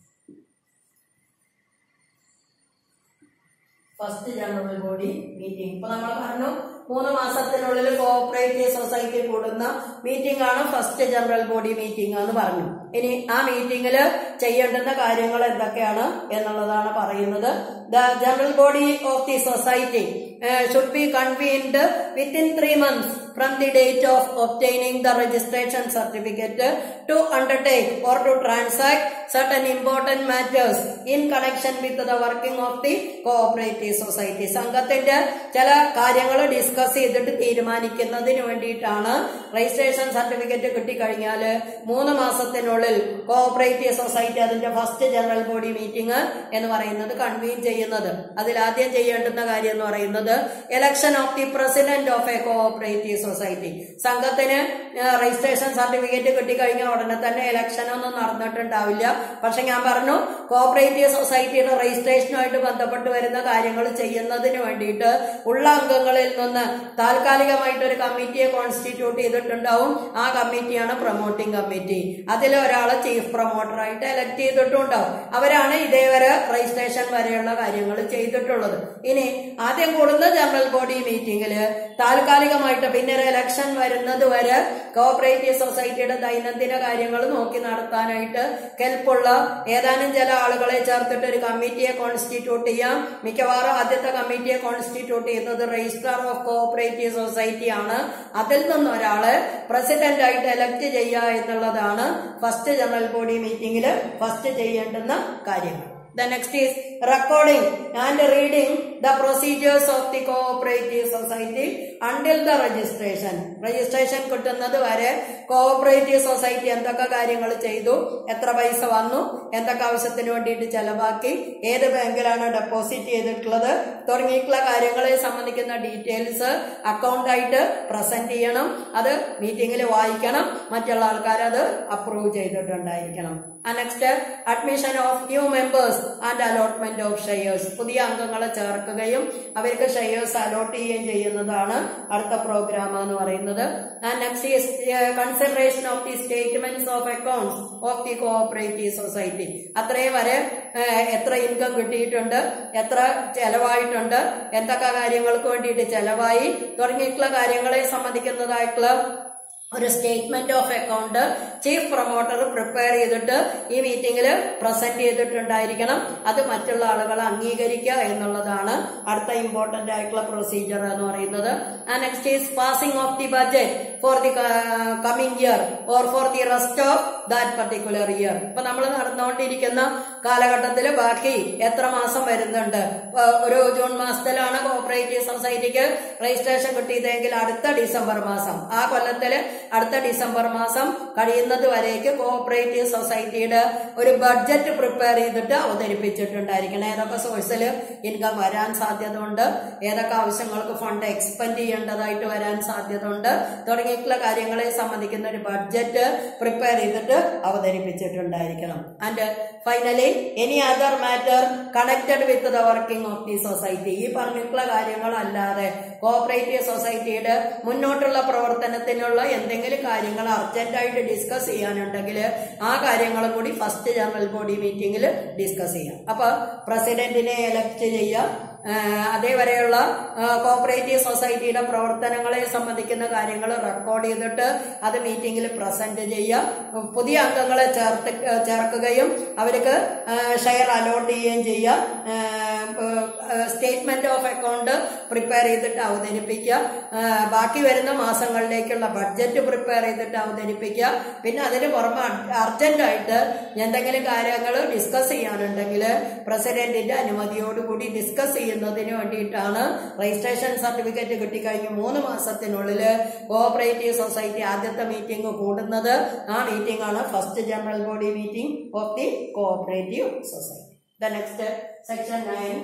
first general body meeting ഇപ്പൊ നമ്മൾ പറഞ്ഞു മൂന്ന് മാസത്തിനുള്ളിൽ കോഓപ്പറേറ്റീവ് സൊസൈറ്റി കൂടുന്ന മീറ്റിംഗ് ആണ് ഫസ്റ്റ് ജനറൽ ബോഡി മീറ്റിംഗ് എന്ന് പറഞ്ഞു ഇനി ആ മീറ്റിംഗിൽ ചെയ്യേണ്ടുന്ന കാര്യങ്ങൾ എന്തൊക്കെയാണ് എന്നുള്ളതാണ് പറയുന്നത് the general body of the society should be convened within three months from the date of obtaining the registration certificate to undertake or to transact certain important matters in connection with the working of the cooperative society സംഘത്തിന്റെ ചില കാര്യങ്ങൾ discuss ചെയ്തിട്ട് തീരുമാനിക്കുന്നതിന് വേണ്ടിയിട്ടാണ് registration certificate കിട്ടിക്കഴിഞ്ഞാൽ മൂന്ന് മാസത്തിനുള്ളിൽ വർഷത്തിനുള്ളിൽ കോഓപ്പറേറ്റീവ് സൊസൈറ്റി അതിന്റെ ഫസ്റ്റ് ജനറൽ ബോഡി മീറ്റിംഗ് എന്ന് പറയുന്നത് കൺവീൻ ചെയ്യുന്നത് അതിൽ ആദ്യം ചെയ്യേണ്ടുന്ന കാര്യം എന്ന് പറയുന്നത് election of the president of a cooperative society സംഘത്തിന് രജിസ്ട്രേഷൻ സർട്ടിഫിക്കറ്റ് കിട്ടിക്കഴിഞ്ഞ ഉടനെ തന്നെ ഇലക്ഷൻ ഒന്നും നടന്നിട്ടുണ്ടാവില്ല പക്ഷെ ഞാൻ പറഞ്ഞു കോഓപ്പറേറ്റീവ് സൊസൈറ്റിയുടെ രജിസ്ട്രേഷനുമായിട്ട് ബന്ധപ്പെട്ട് വരുന്ന കാര്യങ്ങൾ ചെയ്യുന്നതിന് വേണ്ടിയിട്ട് ഉള്ള അംഗങ്ങളിൽ നിന്ന് താൽക്കാലികമായിട്ട് ഒരു കമ്മിറ്റിയെ കോൺസ്റ്റിറ്റ്യൂട്ട് ചെയ്തിട്ടുണ്ടാവും ആ കമ്മിറ്റിയാണ് പ്രൊമോട്ടിംഗ് കമ്മിറ്റി അതിൽ ഒരാളെ ചീഫ് പ്രൊമോട്ടറായിട്ട് എലക്ട് ചെയ്തിട്ടുണ്ടാവും അവരാണ് ഇതേവരെ രജിസ്ട്രേഷൻ വരെയുള്ള കാര്യങ്ങൾ ചെയ്തിട്ടുള്ളത് ഇനി ആദ്യം കൂടുന്ന ജനറൽ ബോഡി മീറ്റിംഗിൽ താൽക്കാലികമായിട്ട് പിന്നെ ഒരു ഇലക്ഷൻ വരുന്നത് വരെ കോഓപ്പറേറ്റീവ് സൊസൈറ്റിയുടെ ദൈനംദിന കാര്യങ്ങൾ നോക്കി നടത്താനായിട്ട് കെൽപ്പുള്ള ഏതാനും ചില ആളുകളെ ചേർത്തിട്ട് ഒരു കമ്മിറ്റിയെ കോൺസ്റ്റിറ്റ്യൂട്ട് ചെയ്യാം മിക്കവാറും ആദ്യത്തെ കമ്മിറ്റിയെ കോൺസ്റ്റിറ്റ്യൂട്ട് ചെയ്യുന്നത് രജിസ്ട്രാർ ഓഫ് കോഓപ്പറേറ്റീവ് സൊസൈറ്റി ആണ് അതിൽ നിന്ന് ഒരാളെ പ്രസിഡന്റ് ആയിട്ട് എലക്ട് ചെയ്യുക എന്നുള്ളതാണ് ഫസ്റ്റ് ജനറൽ ബോഡി മീറ്റിംഗിൽ ഫസ്റ്റ് ചെയ്യേണ്ടുന്ന കാര്യങ്ങൾ The next is recording and reading the procedures of the cooperative society until the registration. Registration കിട്ടുന്നത് വരെ കോഓപ്പറേറ്റീവ് സൊസൈറ്റി എന്തൊക്കെ കാര്യങ്ങൾ ചെയ്തു എത്ര പൈസ വന്നു എന്തൊക്കെ ആവശ്യത്തിന് വേണ്ടിയിട്ട് ചെലവാക്കി ഏത് ബാങ്കിലാണ് ഡെപ്പോസിറ്റ് ചെയ്തിട്ടുള്ളത് തുടങ്ങിയിട്ടുള്ള കാര്യങ്ങളെ സംബന്ധിക്കുന്ന ഡീറ്റെയിൽസ് അക്കൗണ്ടായിട്ട് പ്രസന്റ് ചെയ്യണം അത് മീറ്റിംഗിൽ വായിക്കണം മറ്റുള്ള ആൾക്കാർ അത് അപ്രൂവ് ചെയ്തിട്ടുണ്ടായിരിക്കണം next admission of new members and allotment of shares പുതിയ അംഗങ്ങളെ ചേർക്കുകയും അവർക്ക് ഷെയർസ് അലോട്ട് ചെയ്യുകയും ചെയ്യുന്നതാണ് അടുത്ത പ്രോഗ്രാം എന്ന് പറയുന്നത് next consideration of the statements of accounts of the cooperative society അത്രയും വരെ ഏഹ്, എത്ര ഇൻകം കിട്ടിയിട്ടുണ്ട് എത്ര ചെലവായിട്ടുണ്ട് എന്തൊക്കെ കാര്യങ്ങൾക്ക് വേണ്ടിയിട്ട് ചെലവായി തുടങ്ങിയിട്ടുള്ള കാര്യങ്ങളെ സംബന്ധിക്കുന്നതായിട്ടുള്ള ഒരു statement of account chief promoter prepare ചെയ്തിട്ട് ഈ മീറ്റിംഗിൽ പ്രസന്റ് ചെയ്തിട്ടുണ്ടായിരിക്കണം അത് മറ്റുള്ള ആളുകൾ അംഗീകരിക്കുക എന്നുള്ളതാണ് അടുത്ത ഇമ്പോർട്ടന്റ് ആയിട്ടുള്ള പ്രൊസീജിയർ എന്ന് പറയുന്നത് next is passing of the budget for the coming year or for the rest of that particular year ഇപ്പൊ നമ്മൾ നടന്നുകൊണ്ടിരിക്കുന്ന കാലഘട്ടത്തിൽ ബാക്കി എത്ര മാസം വരുന്നുണ്ട് ഇപ്പൊ ഒരു ജൂൺ മാസത്തിലാണ് കോഓപ്പറേറ്റീവ് സൊസൈറ്റിക്ക് രജിസ്ട്രേഷൻ കിട്ടിയതെങ്കിൽ അടുത്ത ഡിസംബർ മാസം ആ കൊല്ലത്തില് അടുത്ത ഡിസംബർ മാസം കഴിയുന്നത് വരേക്ക് കോഓപ്പറേറ്റീവ് സൊസൈറ്റിയുടെ ഒരു ബഡ്ജറ്റ് പ്രിപ്പയർ ചെയ്തിട്ട് അവതരിപ്പിച്ചിട്ടുണ്ടായിരിക്കണം ഏതൊക്കെ സോഴ്സിൽ ഇൻകം വരാൻ സാധ്യത ഉണ്ട് ഏതൊക്കെ ആവശ്യങ്ങൾക്ക് ഫണ്ട് എക്സ്പെൻഡ് ചെയ്യേണ്ടതായിട്ട് വരാൻ സാധ്യത ഉണ്ട് തുടങ്ങിയിട്ടുള്ള കാര്യങ്ങളെ സംബന്ധിക്കുന്ന ഒരു ബഡ്ജറ്റ് പ്രിപ്പയർ ചെയ്തിട്ട് അവതരിപ്പിച്ചിട്ടുണ്ടായിരിക്കണം and finally any other matter connected with the working of the society ഈ പറഞ്ഞിട്ടുള്ള കാര്യങ്ങളല്ലാതെ കോഓപ്പറേറ്റീവ് സൊസൈറ്റിയുടെ മുന്നോട്ടുള്ള പ്രവർത്തനത്തിനുള്ള എന്തെങ്കിലും കാര്യങ്ങൾ അർജന്റായിട്ട് ഡിസ്കസ് ചെയ്യാനുണ്ടെങ്കിൽ ആ കാര്യങ്ങളും കൂടി ഫസ്റ്റ് ജനറൽ ബോഡി മീറ്റിംഗിൽ ഡിസ്കസ് ചെയ്യാം അപ്പൊ പ്രസിഡന്റിനെ എലക്ട് ചെയ്യാം ആഹ് അതേവരെയുള്ള ആഹ് കോഓപ്പറേറ്റീവ് സൊസൈറ്റിയുടെ പ്രവർത്തനങ്ങളെ സംബന്ധിക്കുന്ന കാര്യങ്ങൾ റെക്കോർഡ് ചെയ്തിട്ട് അത് മീറ്റിംഗിൽ പ്രസന്റ് ചെയ്യുക പുതിയ അംഗങ്ങളെ ചേർത്ത് ചേർക്കുകയും അവർക്ക് ഷെയർ അലോട്ട് ചെയ്യുകയും ചെയ്യുക സ്റ്റേറ്റ്മെന്റ് ഓഫ് അക്കൗണ്ട് പ്രിപ്പയർ ചെയ്തിട്ട് അവതരിപ്പിക്കുക ആഹ് ബാക്കി വരുന്ന മാസങ്ങളിലേക്കുള്ള ബഡ്ജറ്റ് പ്രിപ്പയർ ചെയ്തിട്ട് അവതരിപ്പിക്കുക പിന്നെ അതിന് പുറമെ അർജന്റായിട്ട് എന്തെങ്കിലും കാര്യങ്ങൾ ഡിസ്കസ് ചെയ്യാനുണ്ടെങ്കിൽ പ്രസിഡന്റിന്റെ അനുമതിയോടുകൂടി ഡിസ്കസ് ചെയ്യുന്നതിന് വേണ്ടിയിട്ടാണ് രജിസ്ട്രേഷൻ സർട്ടിഫിക്കറ്റ് കിട്ടിക്കഴിഞ്ഞ് മൂന്ന് മാസത്തിനുള്ളിൽ കോഓപ്പറേറ്റീവ് സൊസൈറ്റി ആദ്യത്തെ മീറ്റിംഗ് കൂടുന്നത് ആ മീറ്റിംഗ് ആണ് first general body meeting of the cooperative society the next section nine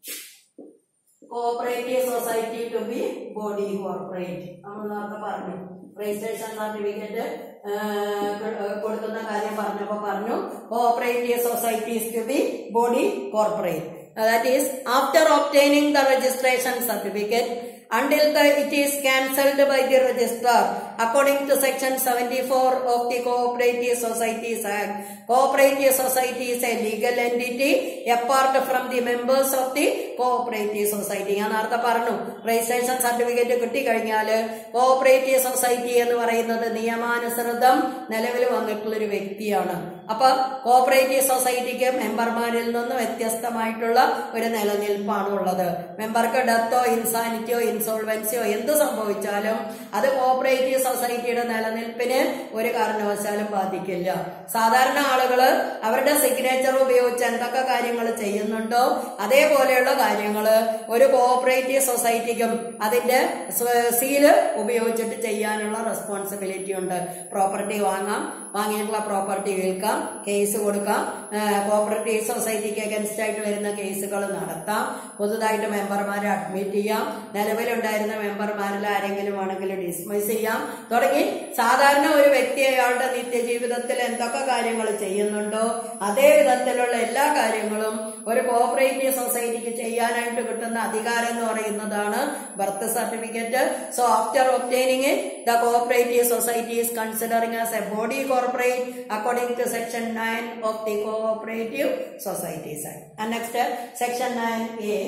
cooperative society to be body corporate നമ്മൾ നേരത്തെ പറഞ്ഞു രജിസ്ട്രേഷൻ സർട്ടിഫിക്കറ്റ് കൊടുക്കുന്ന കാര്യം പറഞ്ഞപ്പോ പറഞ്ഞു cooperative societies to be body corporate that is after obtaining the registration certificate until the, it is cancelled by the registrar according to section 74 of the cooperative societies act cooperative society is a legal entity apart from the members of the cooperative society ഞാൻ നേരത്തെ പറഞ്ഞു registration certificate കിട്ടിക്കഴിഞ്ഞാൽ cooperative society എന്ന് പറയുന്നത് നിയമാനുസൃതം നിലവിൽ വന്നിട്ടുള്ള ഒരു വ്യക്തിയാണ് അപ്പൊ കോഓപ്പറേറ്റീവ് സൊസൈറ്റിക്ക് മെമ്പർമാരിൽ നിന്ന് വ്യത്യസ്തമായിട്ടുള്ള ഒരു നിലനിൽപ്പാണ് ഉള്ളത് മെമ്പർക്ക് ഡെത്തോ ഇൻസാനിറ്റിയോ ഇൻസോൾവൻസിയോ എന്ത് സംഭവിച്ചാലും അത് കോഓപ്പറേറ്റീവ് സൊസൈറ്റിയുടെ നിലനിൽപ്പിന് ഒരു കാരണവശാലും ബാധിക്കില്ല സാധാരണ ആളുകള് അവരുടെ സിഗ്നേച്ചർ ഉപയോഗിച്ച് എന്തൊക്കെ കാര്യങ്ങൾ ചെയ്യുന്നുണ്ടോ അതേപോലെയുള്ള കാര്യങ്ങൾ ഒരു കോഓപ്പറേറ്റീവ് സൊസൈറ്റിക്കും അതിന്റെ സ്വ- സീല് ഉപയോഗിച്ചിട്ട് ചെയ്യാനുള്ള റെസ്പോൺസിബിലിറ്റി ഉണ്ട് പ്രോപ്പർട്ടി വാങ്ങാം വാങ്ങിയിട്ടുള്ള പ്രോപ്പർട്ടി വിൽക്കാം കേസ് കൊടുക്കാം കോപ്പറേറ്റീവ് സൊസൈറ്റിക്ക് അഗൻസ്റ്റ് ആയിട്ട് വരുന്ന കേസുകൾ നടത്താം പുതുതായിട്ട് മെമ്പർമാരെ അഡ്മിറ്റ് ചെയ്യാം നിലവിലുണ്ടായിരുന്ന മെമ്പർമാരിൽ ആരെങ്കിലും ആണെങ്കിൽ ഡിസ്മിസ് ചെയ്യാം തുടങ്ങി സാധാരണ ഒരു വ്യക്തി അയാളുടെ നിത്യജീവിതത്തിൽ എന്തൊക്കെ കാര്യങ്ങൾ ചെയ്യുന്നുണ്ടോ അതേ വിധത്തിലുള്ള എല്ലാ കാര്യങ്ങളും ഒരു കോപ്പറേറ്റീവ് സൊസൈറ്റിക്ക് ചെയ്യാനായിട്ട് കിട്ടുന്ന അധികാരം എന്ന് പറയുന്നതാണ് birth certificate so after obtaining the cooperative society is considering as a body corporate according to section nine of the cooperative societies act and next section nine A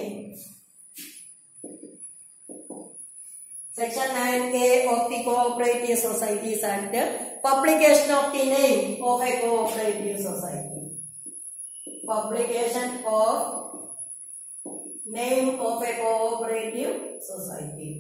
Section 9A of the Cooperative Societies Act, publication of the name of a cooperative society. Publication of name of a cooperative society.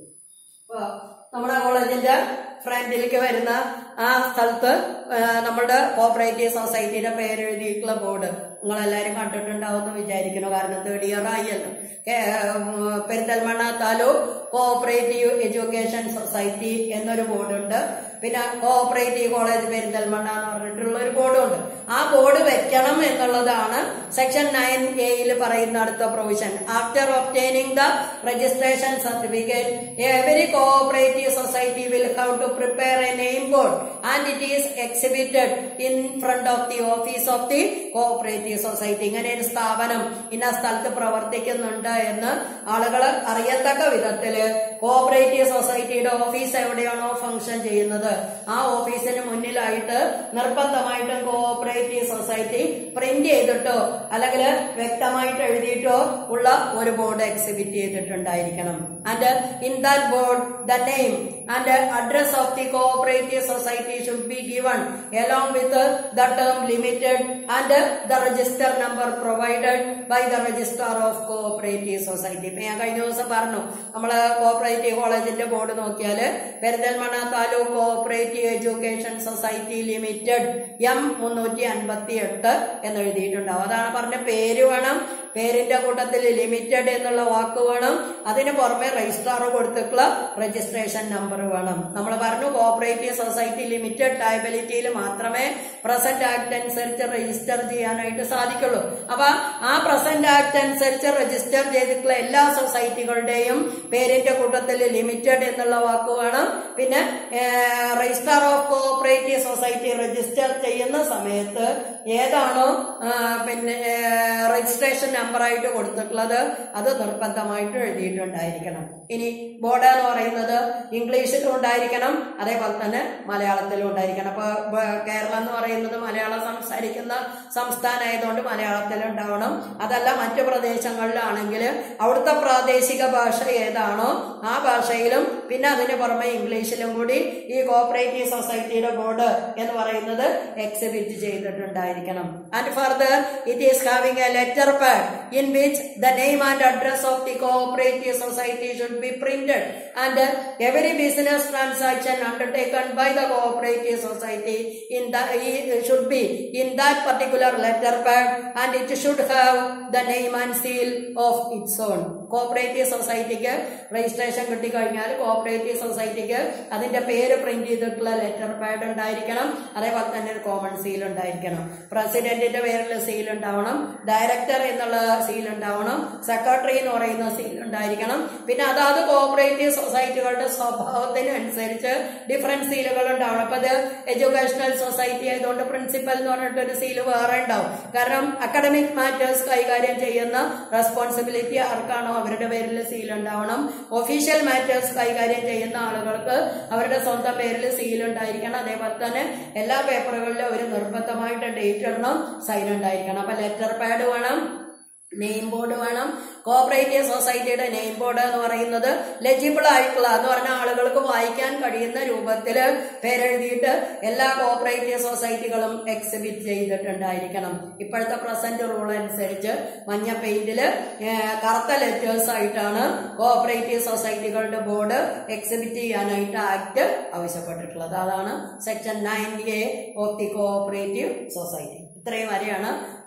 അപ്പൊ നമ്മുടെ കോളേജിന്റെ ഫ്രണ്ടിലേക്ക് വരുന്ന ആ സ്ഥലത്ത് ആ, നമ്മുടെ cooperative സൊസൈറ്റിയുടെ പേര് എഴുതിയിട്ടുള്ള ബോർഡ് നിങ്ങളെല്ലാരും കണ്ടിട്ടുണ്ടാവും എന്ന് വിചാരിക്കുന്നു കാരണം തേർഡ് ഇയർ ആയല്ലോ കേ- ഉം, Perinthalmanna taluk cooperative education society എന്നൊരു ബോർഡുണ്ട് പിന്നെ കോഓപ്പറേറ്റീവ് കോളേജ് പെരിന്തൽമണ്ണ എന്ന് പറഞ്ഞിട്ടുള്ള ഒരു ബോർഡും ഉണ്ട് ആ ബോർഡ് വെക്കണം എന്നുള്ളതാണ് സെക്ഷൻ നയൻ എയിൽ പറയുന്ന അടുത്ത provision after obtaining the registration certificate every cooperative society will how to prepare a name board and it is exhibited in front of the office of the cooperative society ഇങ്ങനെ ഒരു സ്ഥാപനം ഇന്ന സ്ഥലത്ത് പ്രവർത്തിക്കുന്നുണ്ട് എന്ന് ആളുകൾ അറിയത്തക്ക വിധത്തില് കോഓപ്പറേറ്റീവ് സൊസൈറ്റിയുടെ ഓഫീസ് എവിടെയാണോ ഫംഗ്ഷൻ ചെയ്യുന്നത് ആ ഓഫീസിന് മുന്നിലായിട്ട് നിർബന്ധമായിട്ടും കോഓപ്പറേറ്റീവ് സൊസൈറ്റി പ്രിന്റ് ചെയ്തിട്ടോ അല്ലെങ്കിൽ വ്യക്തമായിട്ട് എഴുതിയിട്ടോ ഉള്ള ഒരു ബോർഡ് എക്സിബിറ്റ് ചെയ്തിട്ടുണ്ടായിരിക്കണം and in that board the name and address of the cooperative society should be given along with the term limited and the register number provided by the registrar of cooperative society ഇപ്പൊ ഞാൻ കഴിഞ്ഞ ദിവസം പറഞ്ഞു നമ്മള് cooperative കോളേജിന്റെ board നോക്കിയാല് Perinthalmanna taluk cooperative education society limited M മുന്നൂറ്റി അൻപത്തി എട്ട് എന്ന് എഴുതിയിട്ടുണ്ടാവും അതാണ് പറഞ്ഞ പേര് വേണം പേരിന്റെ കൂട്ടത്തിൽ ലിമിറ്റഡ് എന്നുള്ള വാക്ക് വേണം അതിന് പുറമെ രജിസ്ട്രാർ കൊടുത്തിട്ടുള്ള രജിസ്ട്രേഷൻ നമ്പർ വേണം നമ്മൾ പറഞ്ഞു കോഓപ്പറേറ്റീവ് സൊസൈറ്റി ലിമിറ്റഡ് ലയബിലിറ്റിയിൽ മാത്രമേ പ്രസന്റ് ആക്ട് അനുസരിച്ച് രജിസ്റ്റർ ചെയ്യാനായിട്ട് സാധിക്കുള്ളൂ അപ്പൊ ആ പ്രസന്റ് ആക്ട് അനുസരിച്ച് രജിസ്റ്റർ ചെയ്തിട്ടുള്ള എല്ലാ സൊസൈറ്റികളുടെയും പേരിന്റെ കൂട്ടത്തിൽ ലിമിറ്റഡ് എന്നുള്ള വാക്ക് വേണം പിന്നെ registrar of cooperative society register ചെയ്യുന്ന സമയത്ത് ഏതാണോ ആ, പിന്നെ രജിസ്ട്രേഷൻ നമ്പറായിട്ട് കൊടുത്തിട്ടുള്ളത് അത് നിർബന്ധമായിട്ട് എഴുതിയിട്ടുണ്ടായിരിക്കണം ഇനി ബോർഡ് എന്ന് പറയുന്നത് ഇംഗ്ലീഷിലും ഉണ്ടായിരിക്കണം അതേപോലെ തന്നെ മലയാളത്തിലും ഉണ്ടായിരിക്കണം അപ്പൊ ബ- കേരളം എന്ന് പറയുന്നത് മലയാളം സംസാരിക്കുന്ന സംസ്ഥാനമായതുകൊണ്ട് മലയാളത്തിൽ ഉണ്ടാവണം അതല്ല മറ്റു പ്രദേശങ്ങളിലാണെങ്കിൽ അവിടുത്തെ പ്രാദേശിക ഭാഷ ഏതാണോ ആ ഭാഷയിലും പിന്നെ അതിന് പുറമെ ഇംഗ്ലീഷിലും കൂടി ഈ കോപ്പറേറ്റീവ് സൊസൈറ്റിയുടെ ബോർഡ് എന്ന് പറയുന്നത് എക്സിബിറ്റ് ചെയ്തിട്ടുണ്ടായിരിക്കണം and further it is having a letter pad in which the name and address of the cooperative society should be printed and every business transaction undertaken by the cooperative society in the should be in that particular letter pad and it should have the name and seal of its own cooperative സൊസൈറ്റിക്ക് രജിസ്ട്രേഷൻ കിട്ടിക്കഴിഞ്ഞാൽ cooperative സൊസൈറ്റിക്ക് അതിന്റെ പേര് print ചെയ്തിട്ടുള്ള letter pad ഉണ്ടായിരിക്കണം അതേപോലെ തന്നെ ഒരു കോമൺ സീൽ ഉണ്ടായിരിക്കണം പ്രസിഡന്റിന്റെ പേരിൽ സീൽ ഉണ്ടാവണം ഡയറക്ടർ എന്നുള്ള സീൽ ഉണ്ടാവണം സെക്രട്ടറി എന്ന് പറയുന്ന സീൽ ഉണ്ടായിരിക്കണം പിന്നെ അതാത് കോപ്പറേറ്റീവ് സൊസൈറ്റികളുടെ സ്വഭാവത്തിന് അനുസരിച്ച് ഡിഫറെന്റ് സീലുകൾ ഉണ്ടാവണം അപ്പൊ അത് എഡ്യൂക്കേഷണൽ സൊസൈറ്റി ആയതുകൊണ്ട് പ്രിൻസിപ്പൽ എന്ന് പറഞ്ഞിട്ട് ഒരു സീല് വേറെ ഉണ്ടാവും കാരണം അക്കാഡമിക് മാറ്റേഴ്സ് കൈകാര്യം ചെയ്യുന്ന റെസ്പോൺസിബിലിറ്റി ആർക്കാണോ അവരുടെ പേരിൽ സീൽ ഉണ്ടാവണം ഒഫീഷ്യൽ മാറ്റേഴ്സ് കൈകാര്യം ചെയ്യുന്ന ആളുകൾക്ക് അവരുടെ സ്വന്തം പേരിൽ സീൽ ഉണ്ടായിരിക്കണം അതേപോലെ തന്നെ എല്ലാ പേപ്പറുകളിലും അവർ നിർബന്ധമായിട്ട് ഡേറ്റ് ഇടണം സൈൻ ഉണ്ടായിരിക്കണം അപ്പൊ ലെറ്റർ പാഡ് വേണം നെയിം ബോർഡ് വേണം കോപ്പറേറ്റീവ് സൊസൈറ്റിയുടെ നെയിം ബോർഡ് എന്ന് പറയുന്നത് ലെജിബിൾ ആയിട്ടുള്ള എന്ന് പറഞ്ഞ ആളുകൾക്ക് വായിക്കാൻ കഴിയുന്ന രൂപത്തിൽ പേരെഴുതിയിട്ട് എല്ലാ കോപ്പറേറ്റീവ് സൊസൈറ്റികളും എക്സിബിറ്റ് ചെയ്തിട്ടുണ്ടായിരിക്കണം ഇപ്പോഴത്തെ പ്രസന്റ് റൂൾ അനുസരിച്ച് മഞ്ഞ പെയിന്റില് കറുത്ത ലെറ്റേഴ്സ് ആയിട്ടാണ് കോപ്പറേറ്റീവ് സൊസൈറ്റികളുടെ ബോർഡ് എക്സിബിറ്റ് ചെയ്യാനായിട്ട് ആക്ട് ആവശ്യപ്പെട്ടിട്ടുള്ളത് അതാണ് section nine A of the cooperative society ഇത്രയും വരെയാണ്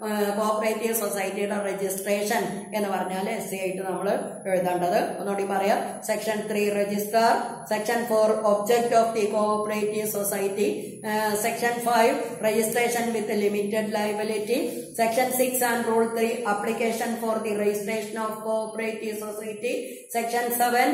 കോഓപ്പറേറ്റീവ് സൊസൈറ്റിയുടെ രജിസ്ട്രേഷൻ എന്ന് പറഞ്ഞാൽ എസ് സി ആയിട്ട് നമ്മൾ എഴുതേണ്ടത് ഒന്നുകൂടി പറയാം section three register section four object of the cooperative society section five registration with limited liability section six and rule three application for the registration of cooperative society section seven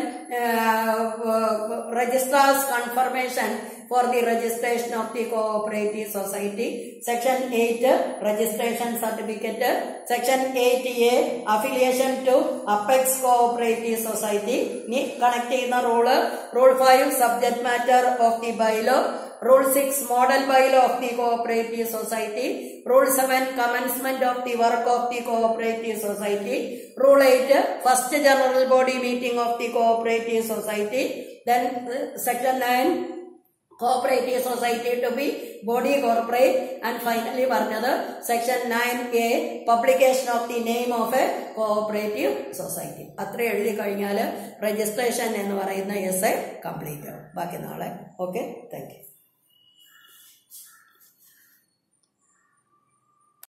registrar's confirmation for the registration of the cooperative society. Section 8, registration certificate. Section 8A, affiliation to Apex Cooperative Society. ഇനി connect ചെയ്യുന്ന rule rule five subject matter of the bylaw rule six model bylaw of the cooperative society rule seven commencement of the work of the cooperative society rule eight first general body meeting of the cooperative society then section nine cooperative society to be body corporate and finally പറഞ്ഞത് section nine A publication of the name of a cooperative society അത്ര എഴുതി കഴിഞ്ഞാൽ registration എന്ന് പറയുന്ന S A complete ആവും ബാക്കി നാളെ okay thank you